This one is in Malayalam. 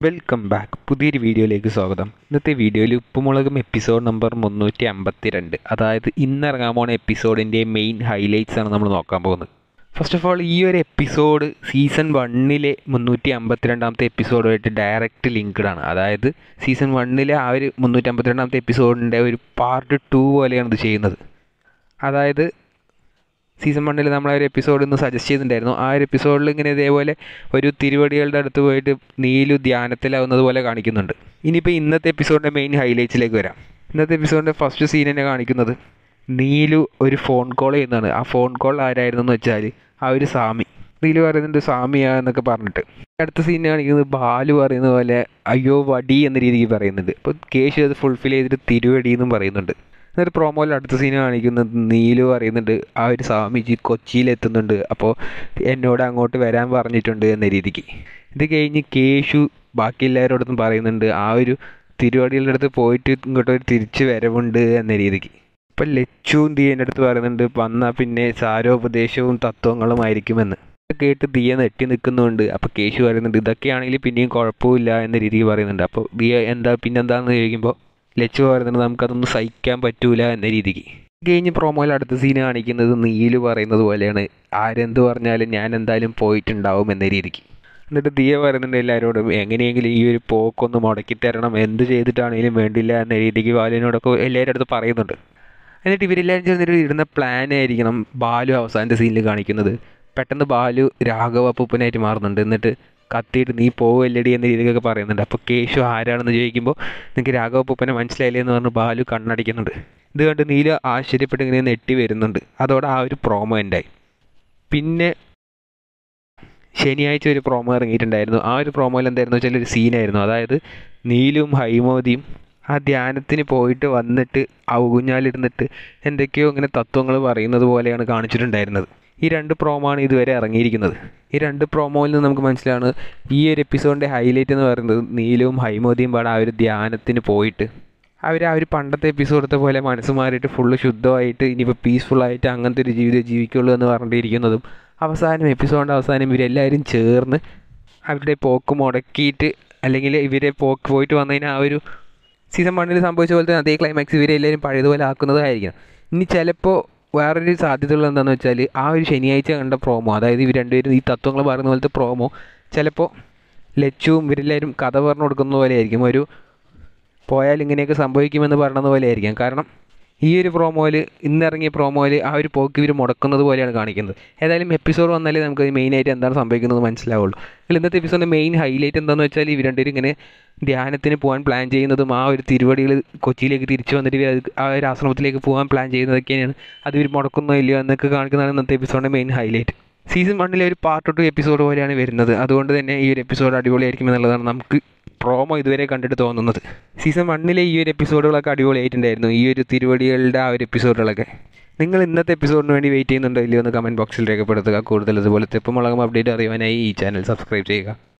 വെൽക്കം ബാക്ക് പുതിയൊരു വീഡിയോയിലേക്ക് സ്വാഗതം ഇന്നത്തെ വീഡിയോയിൽ ഉപ്പുമുളകും എപ്പിസോഡ് നമ്പർ മുന്നൂറ്റി അമ്പത്തി രണ്ട് അതായത് ഇന്നിറങ്ങാൻ പോണ എപ്പിസോഡിൻ്റെ മെയിൻ ഹൈലൈറ്റ്സ് ആണ് നമ്മൾ നോക്കാൻ പോകുന്നത് ഫസ്റ്റ് ഓഫ് ഓൾ ഈ ഒരു എപ്പിസോഡ് സീസൺ വണ്ണിലെ മുന്നൂറ്റി അമ്പത്തിരണ്ടാമത്തെ എപ്പിസോഡുമായിട്ട് ഡയറക്റ്റ് ലിങ്ക്ഡ് ആണ് അതായത് സീസൺ വണ്ണിലെ ആ ഒരു മുന്നൂറ്റി അമ്പത്തിരണ്ടാമത്തെ എപ്പിസോഡിൻ്റെ ഒരു പാർട്ട് ടു പോലെയാണ് ഇത് ചെയ്യുന്നത് അതായത് സീസൺ വണ്ണിൽ നമ്മൾ ആ ഒരു എപ്പിസോഡ് ഒന്ന് സജസ്റ്റ് ചെയ്തിട്ടുണ്ടായിരുന്നു ആ ഒരു എപ്പിസോഡിൽ ഇങ്ങനെ ഇതേപോലെ ഒരു തിരുവടികളുടെ അടുത്ത് പോയിട്ട് നീലു ധ്യാനത്തിലാവുന്നത് പോലെ കാണിക്കുന്നുണ്ട് ഇനിയിപ്പോൾ ഇന്നത്തെ എപ്പിസോഡിൻ്റെ മെയിൻ ഹൈലൈറ്റ്സിലേക്ക് വരാം ഇന്നത്തെ എപ്പിസോഡിൻ്റെ ഫസ്റ്റ് സീൻ തന്നെ കാണിക്കുന്നത് നീലു ഒരു ഫോൺ കോൾ ചെയ്യുന്നതാണ് ആ ഫോൺ കോൾ ആരായിരുന്നു എന്ന് വെച്ചാൽ ആ ഒരു സാമി നീലു പറയുന്നുണ്ട് സാമിയാ എന്നൊക്കെ പറഞ്ഞിട്ട് അടുത്ത സീൻ കാണിക്കുന്നത് ബാലു പറയുന്ന പോലെ അയ്യോ വടി എന്ന രീതിക്ക് പറയുന്നുണ്ട് അപ്പോൾ കേശു അത് ഫുൾഫിൽ ചെയ്തിട്ട് തിരുവടി എന്നും പറയുന്നുണ്ട് എന്നിട്ട് പ്രോമോയിൽ അടുത്ത സീൻ കാണിക്കുന്നത് നീലു പറയുന്നുണ്ട് ആ ഒരു സ്വാമിജി കൊച്ചിയിലെത്തുന്നുണ്ട് അപ്പോൾ എന്നോട് അങ്ങോട്ട് വരാൻ പറഞ്ഞിട്ടുണ്ട് എന്ന രീതിക്ക് ഇത് കഴിഞ്ഞ് കേശു ബാക്കി എല്ലാവരോടൊന്നും പറയുന്നുണ്ട് ആ ഒരു തിരുവടികളുടെ അടുത്ത് പോയിട്ട് ഇങ്ങോട്ട് ഒരു തിരിച്ച് വരവുണ്ട് എന്ന രീതിക്ക് ഇപ്പം ലച്ചുവും ദിയൻ്റെ അടുത്ത് പറയുന്നുണ്ട് വന്നാൽ പിന്നെ സാരോപദേശവും തത്വങ്ങളുമായിരിക്കുമെന്ന് കേട്ട് ദിയ നെട്ടി നിൽക്കുന്നുണ്ട് അപ്പോൾ കേശു പറയുന്നുണ്ട് ഇതൊക്കെയാണെങ്കിൽ പിന്നെയും കുഴപ്പമില്ല എന്ന രീതിക്ക് പറയുന്നുണ്ട് അപ്പോൾ ദിയ എന്താ പിന്നെന്താണെന്ന് ചോദിക്കുമ്പോൾ ലച്ചു പറയുന്നുണ്ട് നമുക്കതൊന്നും സഹിക്കാൻ പറ്റൂല എന്ന രീതിക്ക് കഴിഞ്ഞ് പ്രോമോയിൽ അടുത്ത സീൻ കാണിക്കുന്നത് നീല് പറയുന്നത് പോലെയാണ് ആരെന്ത് പറഞ്ഞാലും ഞാൻ എന്തായാലും പോയിട്ടുണ്ടാവും എന്ന രീതിക്ക് എന്നിട്ട് ദിയ പറയുന്നുണ്ട് എല്ലാവരോടും എങ്ങനെയെങ്കിലും ഈ ഒരു പോക്കൊന്ന് മുടക്കി തരണം എന്ത് ചെയ്തിട്ടാണെങ്കിലും വേണ്ടില്ല എന്ന രീതിക്ക് ബാലുവിനോടൊക്കെ എല്ലാവരുടെ അടുത്ത് പറയുന്നുണ്ട് എന്നിട്ട് ഇവരെല്ലാവരും ചേർന്നിട്ട് ഇടുന്ന പ്ലാൻ ആയിരിക്കണം ബാലു അവസാനത്തെ സീനിൽ കാണിക്കുന്നത് പെട്ടെന്ന് ബാലു രാഘവ അപ്പൂപ്പനായിട്ട് മാറുന്നുണ്ട് എന്നിട്ട് കത്തിയിട്ട് നീ പോവല്ലടി എന്ന രീതിക്കൊക്കെ പറയുന്നുണ്ട് അപ്പോൾ കേശു ആരാണെന്ന് ചോദിക്കുമ്പോൾ നിങ്ങൾക്ക് രാഘവ അപ്പൂപ്പനെ മനസ്സിലായില്ലേ എന്ന് പറഞ്ഞ് ബാലു കണ്ണടിക്കുന്നുണ്ട് ഇത് കണ്ട് നീല ആശ്ചര്യപ്പെട്ട് ഇങ്ങനെ നെട്ടി വരുന്നുണ്ട് അതോടെ ആ ഒരു പ്രോമോ ഉണ്ടായി പിന്നെ ശനിയാഴ്ച ഒരു പ്രോമോ ഇറങ്ങിയിട്ടുണ്ടായിരുന്നു ആ ഒരു പ്രോമോയിൽ എന്തായിരുന്നു വെച്ചാൽ ഒരു സീനായിരുന്നു അതായത് നീലും ഹൈമോദിയും ആ ധ്യാനത്തിന് പോയിട്ട് വന്നിട്ട് ഔകുഞ്ഞാലിരുന്നിട്ട് എന്തൊക്കെയോ ഇങ്ങനെ തത്വങ്ങൾ പറയുന്നത് പോലെയാണ് കാണിച്ചിട്ടുണ്ടായിരുന്നത് ഈ രണ്ട് പ്രോമോ ആണ് ഇതുവരെ ഇറങ്ങിയിരിക്കുന്നത് ഈ രണ്ട് പ്രോമോയിൽ നിന്ന് നമുക്ക് മനസ്സിലാണ് ഈ ഒരു എപ്പിസോഡിൻ്റെ ഹൈലൈറ്റ് എന്ന് പറയുന്നത് നീലവും ഹൈമോദിയും പാടെ ആ ഒരു ധ്യാനത്തിന് പോയിട്ട് അവർ ആ ഒരു പണ്ടത്തെ എപ്പിസോഡത്തെ പോലെ മനസ്സ് മാറിയിട്ട് ഫുള്ള് ശുദ്ധമായിട്ട് ഇനിയിപ്പോൾ പീസ്ഫുള്ളായിട്ട് അങ്ങനത്തെ ഒരു ജീവിതം ജീവിക്കുള്ളൂ എന്ന് പറഞ്ഞിരിക്കുന്നതും അവസാനം എപ്പിസോഡിൻ്റെ അവസാനം ഇവരെല്ലാവരും ചേർന്ന് അവരുടെ പോക്ക് മുടക്കിയിട്ട് അല്ലെങ്കിൽ ഇവരെ പോക്ക് പോയിട്ട് വന്നതിന് ആ ഒരു സീസൺ വണ്ണിൽ സംഭവിച്ച പോലെ തന്നെ അതേ ക്ലൈമാക്സ് ഇവരെല്ലാവരും പഴയതുപോലെ ആക്കുന്നതായിരിക്കണം ഇനി ചിലപ്പോൾ വേറൊരു സാധ്യതകൾ എന്താണെന്ന് വെച്ചാൽ ആ ഒരു ശനിയാഴ്ച കണ്ട പ്രോമോ അതായത് ഇവർ രണ്ടുപേരും ഈ തത്വങ്ങൾ പറയുന്ന പോലത്തെ പ്രോമോ ചിലപ്പോൾ ലച്ചുവും ഇവരെല്ലാവരും കഥ പറഞ്ഞു കൊടുക്കുന്ന പോലെ ആയിരിക്കും ഒരു പോയാൽ ഇങ്ങനെയൊക്കെ സംഭവിക്കുമെന്ന് പറയുന്നത് പോലെ ആയിരിക്കാം കാരണം ഈ ഒരു പ്രോമോയിൽ ഇന്നിറങ്ങിയ പ്രോമോയിൽ ആ ഒരു പോക്ക് ഇവർ മുടക്കുന്നത് പോലെയാണ് കാണിക്കുന്നത് ഏതായാലും എപ്പിസോഡ് വന്നാലേ നമുക്ക് മെയിനായിട്ട് എന്താണ് സംഭവിക്കുന്നത് മനസ്സിലാവുള്ളൂ അതിൽ ഇന്നത്തെ എപ്പിസോഡിൻ്റെ മെയിൻ ഹൈലൈറ്റ് എന്താണെന്ന് വെച്ചാൽ ഇവർ രണ്ടുപേരും ഇങ്ങനെ ധ്യാനത്തിന് പോകാൻ പ്ലാൻ ചെയ്യുന്നതും ആ ഒരു തിരുവടികൾ കൊച്ചിയിലേക്ക് തിരിച്ചു വന്നിട്ട് ഇവർ അത് ആ ഒരു ആശ്രമത്തിലേക്ക് പോകാൻ പ്ലാൻ ചെയ്യുന്നതൊക്കെയാണ് അത് ഇവർ മുടക്കുന്നോ ഇല്ലയോ എന്നൊക്കെ കാണിക്കുന്നതാണ് ഇന്നത്തെ എപ്പിസോഡിൻ്റെ മെയിൻ ഹൈലൈറ്റ് സീസൺ വണ്ണിലെ ഒരു പാർട്ട് ടു എപ്പിസോഡ് പോലെയാണ് വരുന്നത് അതുകൊണ്ട് തന്നെ ഈ ഒരു എപ്പിസോഡ് അടിപൊളിയായിരിക്കും എന്നുള്ളതാണ് നമുക്ക് പ്രോമോ ഇതുവരെ കണ്ടിട്ട് തോന്നുന്നത് സീസൺ വണ്ണിലെ ഈ ഒരു എപ്പിസോഡുകളൊക്കെ അടിപൊളിയായിട്ടുണ്ടായിരുന്നു ഈ ഒരു തിരുവടികളുടെ ആ ഒരു എപ്പിസോഡുകളൊക്കെ നിങ്ങൾ ഇന്നത്തെ എപ്പിസോഡിന് വേണ്ടി വെയിറ്റ് ചെയ്യുന്നുണ്ടോ ഇല്ലയോ എന്ന് കമൻറ്റ് ബോക്സിൽ രേഖപ്പെടുത്തുക കൂടുതൽ ഇതുപോലത്തെ ഇപ്പം മുളകം അപ്ഡേറ്റ് അറിയുവാനായി ഈ ചാനൽ സബ്സ്ക്രൈബ് ചെയ്യുക